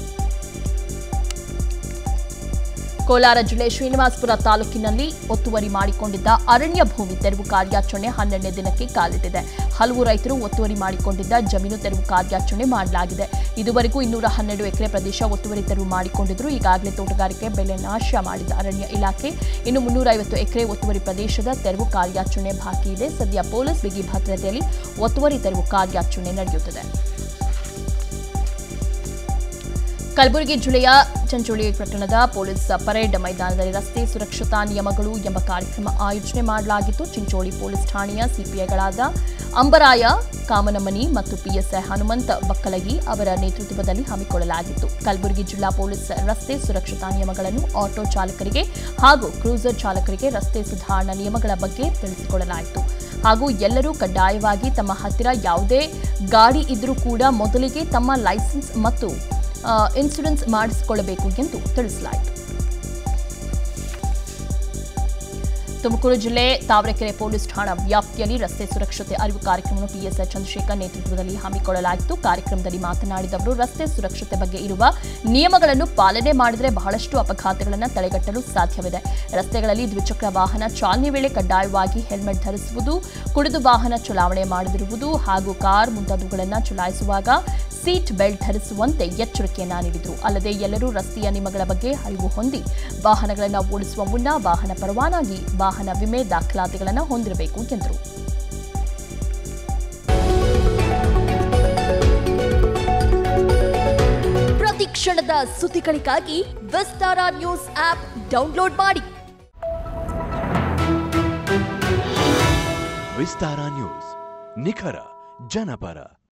ಕೋಲಾರ ಜಿಲ್ಲೆ ಶ್ರೀನಿವಾಸಪುರ ತಾಲೂಕಿನಲ್ಲಿ ಒತ್ತುವರಿ ಮಾಡಿಕೊಂಡಿದ್ದ ಅರಣ್ಯ ಭೂಮಿ ತೆರವು ಕಾರ್ಯಾಚರಣೆ ಹನ್ನೆರಡನೇ ದಿನಕ್ಕೆ ಕಾಲಿಟ್ಟಿದೆ ಹಲವು ರೈತರು ಒತ್ತುವರಿ ಮಾಡಿಕೊಂಡಿದ್ದ ಜಮೀನು ತೆರವು ಕಾರ್ಯಾಚರಣೆ ಮಾಡಲಾಗಿದೆ ಇದುವರೆಗೂ ಇನ್ನೂರ ಹನ್ನೆರಡು ಎಕರೆ ಪ್ರದೇಶ ಒತ್ತುವರಿ ತೆರವು ಮಾಡಿಕೊಂಡಿದ್ರು ಈಗಾಗಲೇ ತೋಟಗಾರಿಕೆ ಬೆಳೆ ನಾಶ ಮಾಡಿದ ಅರಣ್ಯ ಇಲಾಖೆ ಇನ್ನು ಮುನ್ನೂರೈವತ್ತು ಎಕರೆ ಒತ್ತುವರಿ ಪ್ರದೇಶದ ತೆರವು ಕಾರ್ಯಾಚರಣೆ ಬಾಕಿ ಇದೆ ಸದ್ಯ ಪೊಲೀಸ್ ಬಿಗಿ ಭದ್ರತೆಯಲ್ಲಿ ಒತ್ತುವರಿ ತೆರವು ಕಾರ್ಯಾಚರಣೆ ನಡೆಯುತ್ತಿದೆ ಕಲಬುರಗಿ ಜಿಲ್ಲೆಯ ಚಂಚೋಳಿ ಪಟ್ಟಣದ ಪೊಲೀಸ್ ಪರೇಡ್ ಮೈದಾನದಲ್ಲಿ ರಸ್ತೆ ಸುರಕ್ಷತಾ ನಿಯಮಗಳು ಎಂಬ ಕಾರ್ಯಕ್ರಮ ಆಯೋಜನೆ ಮಾಡಲಾಗಿತ್ತು ಚಿಂಚೋಳಿ ಪೊಲೀಸ್ ಠಾಣೆಯ ಸಿಪಿಐಗಳಾದ ಅಂಬರಾಯ ಕಾಮನಮನಿ ಮತ್ತು ಪಿಎಸ್ಐ ಹನುಮಂತ ಬಕ್ಕಲಗಿ ಅವರ ನೇತೃತ್ವದಲ್ಲಿ ಹಮ್ಮಿಕೊಳ್ಳಲಾಗಿತ್ತು ಕಲಬುರಗಿ ಜಿಲ್ಲಾ ಪೊಲೀಸ್ ರಸ್ತೆ ಸುರಕ್ಷತಾ ನಿಯಮಗಳನ್ನು ಆಟೋ ಚಾಲಕರಿಗೆ ಹಾಗೂ ಕ್ರೂಸರ್ ಚಾಲಕರಿಗೆ ರಸ್ತೆ ಸುಧಾರಣಾ ನಿಯಮಗಳ ಬಗ್ಗೆ ತಿಳಿಸಿಕೊಡಲಾಯಿತು ಹಾಗೂ ಎಲ್ಲರೂ ಕಡ್ಡಾಯವಾಗಿ ತಮ್ಮ ಹತ್ತಿರ ಯಾವುದೇ ಗಾಡಿ ಇದ್ರೂ ಕೂಡ ಮೊದಲಿಗೆ ತಮ್ಮ ಲೈಸೆನ್ಸ್ ಮತ್ತು ಆ, ಇನ್ಶೂರೆನ್ಸ್ ಮಾಡಿಸಿಕೊಳ್ಳಬೇಕು ಎಂದು ತಿಳಿಸಲಾಯಿತು ತುಮಕೂರು ಜಿಲ್ಲೆ ತಾವರೆಕೆರೆ ಪೊಲೀಸ್ ಠಾಣಾ ವ್ಯಾಪ್ತಿಯಲ್ಲಿ ರಸ್ತೆ ಸುರಕ್ಷತೆ ಅರಿವು ಕಾರ್ಯಕ್ರಮವನ್ನು ಪಿಎಸ್ಐ ಚಂದ್ರಶೇಖರ್ ನೇತೃತ್ವದಲ್ಲಿ ಹಮ್ಮಿಕೊಳ್ಳಲಾಗಿತ್ತು ಕಾರ್ಯಕ್ರಮದಲ್ಲಿ ಮಾತನಾಡಿದ ಅವರು ರಸ್ತೆ ಸುರಕ್ಷತೆ ಬಗ್ಗೆ ಇರುವ ನಿಯಮಗಳನ್ನು ಪಾಲನೆ ಮಾಡಿದರೆ ಬಹಳಷ್ಟು ಅಪಘಾತಗಳನ್ನು ತಡೆಗಟ್ಟಲು ಸಾಧ್ಯವಿದೆ ರಸ್ತೆಗಳಲ್ಲಿ ದ್ವಿಚಕ್ರ ವಾಹನ ಚಾಲನೆ ವೇಳೆ ಕಡ್ಡಾಯವಾಗಿ ಹೆಲ್ಮೆಟ್ ಧರಿಸುವುದು ಕುಡಿದು ವಾಹನ ಚಲಾವಣೆ ಮಾಡದಿರುವುದು ಹಾಗೂ ಕಾರ್ ಮುಂತಾದವುಗಳನ್ನು ಚಲಾಯಿಸುವಾಗ ಸೀಟ್ ಬೆಲ್ಟ್ ಧರಿಸುವಂತೆ ಎಚ್ಚರಿಕೆಯನ್ನ ನೀಡಿದರು ಅಲ್ಲದೆ ಎಲ್ಲರೂ ರಸ್ತೆಯ ನಿಯಮಗಳ ಬಗ್ಗೆ ಅರಿವು ಹೊಂದಿ ವಾಹನಗಳನ್ನು ಓಡಿಸುವ ಮುನ್ನ ವಾಹನ ಪರವಾನಗಿ ವಾಹನ ವಿಮೆ ದಾಖಲಾತಿಗಳನ್ನು ಹೊಂದಿರಬೇಕು ಎಂದರು ಪ್ರತಿ ಕ್ಷಣದ ಸುದ್ದಿಗಳಿಗಾಗಿ ವಿಸ್ತಾರ ನ್ಯೂಸ್ ಆಪ್ ಡೌನ್ಲೋಡ್ ಮಾಡಿ ವಿಸ್ತಾರ ನ್ಯೂಸ್ ನಿಖರ ಜನಪರ